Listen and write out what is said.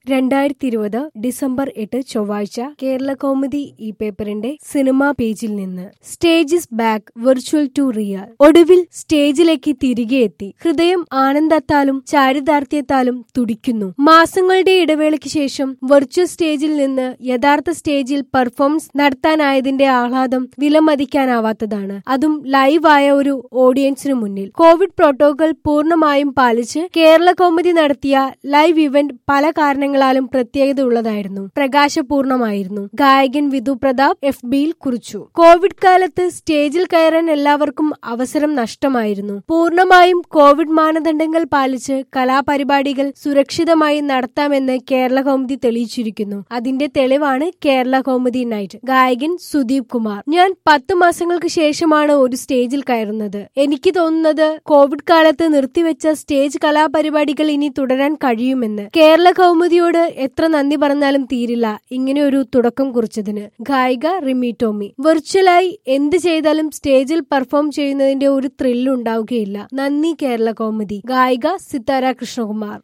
രണ്ടായിരത്തി ഇരുപത് ഡിസംബർ എട്ട് ചൊവ്വാഴ്ച കേരള കൗമുദി ഈ പേപ്പറിന്റെ സിനിമാ പേജിൽ നിന്ന് stage is back virtual to real ഒടുവിൽ സ്റ്റേജിലേക്ക് തിരികെ എത്തി ഹൃദയം ആനന്ദത്താലും ചാരിതാർത്ഥ്യത്താലും തുടിക്കുന്നു മാസങ്ങളുടെ ഇടവേളയ്ക്ക് ശേഷം വെർച്വൽ സ്റ്റേജിൽ നിന്ന് യഥാർത്ഥ സ്റ്റേജിൽ പെർഫോമൻസ് നടത്താനായതിന്റെ ആഹ്ലാദം വിലമതിക്കാനാവാത്തതാണ് അതും ലൈവായ ഒരു ഓഡിയൻസിനു മുന്നിൽ കോവിഡ് പ്രോട്ടോകോൾ പൂർണ്ണമായും പാലിച്ച് കേരള കൗമുദി നടത്തിയ ലൈവ് ഇവന്റ് പല കാരണങ്ങളാലും പ്രത്യേകത ഉള്ളതായിരുന്നു പ്രകാശപൂർണമായിരുന്നു ഗായകൻ വിധു പ്രതാപ് എഫ് ബിയിൽ കുറിച്ചു കോവിഡ് കാലത്ത് സ്റ്റേജിൽ കയറാൻ എല്ലാവർക്കും അവസരം നഷ്ടമായിരുന്നു പൂർണ്ണമായും കോവിഡ് മാനദണ്ഡങ്ങൾ പാലിച്ച് കലാപരിപാടികൾ സുരക്ഷിതമായി നടത്താമെന്ന് കേരള കൗമുദി തെളിയിച്ചിരിക്കുന്നു അതിന്റെ തെളിവാണ് കേരള കൗമുദി നൈറ്റ് ഗായകൻ സുദീപ് കുമാർ ഞാൻ പത്ത് മാസങ്ങൾക്ക് ശേഷമാണ് ഒരു സ്റ്റേജിൽ കയറുന്നത് എനിക്ക് തോന്നുന്നത് കോവിഡ് കാലത്ത് നിർത്തിവെച്ച സ്റ്റേജ് കലാപരിപാടികൾ ഇനി തുടരാൻ കഴിയുമെന്ന് കേരള കൗമുദിയോട് എത്ര നന്ദി പറഞ്ഞാലും തീരില്ല ഇങ്ങനെ ഒരു തുടക്കം കുറിച്ചതിന് ഗായിക റിമി ടോമി വെർച്വലായി എന്ത് ചെയ്താലും സ്റ്റേജിൽ പെർഫോം ചെയ്യുന്നതിന്റെ ഒരു ത്രില്ല് ഉണ്ടാവുകയില്ല നന്ദി കേരള കൗമുദി ഗായിക സിത്താര കൃഷ്ണകുമാർ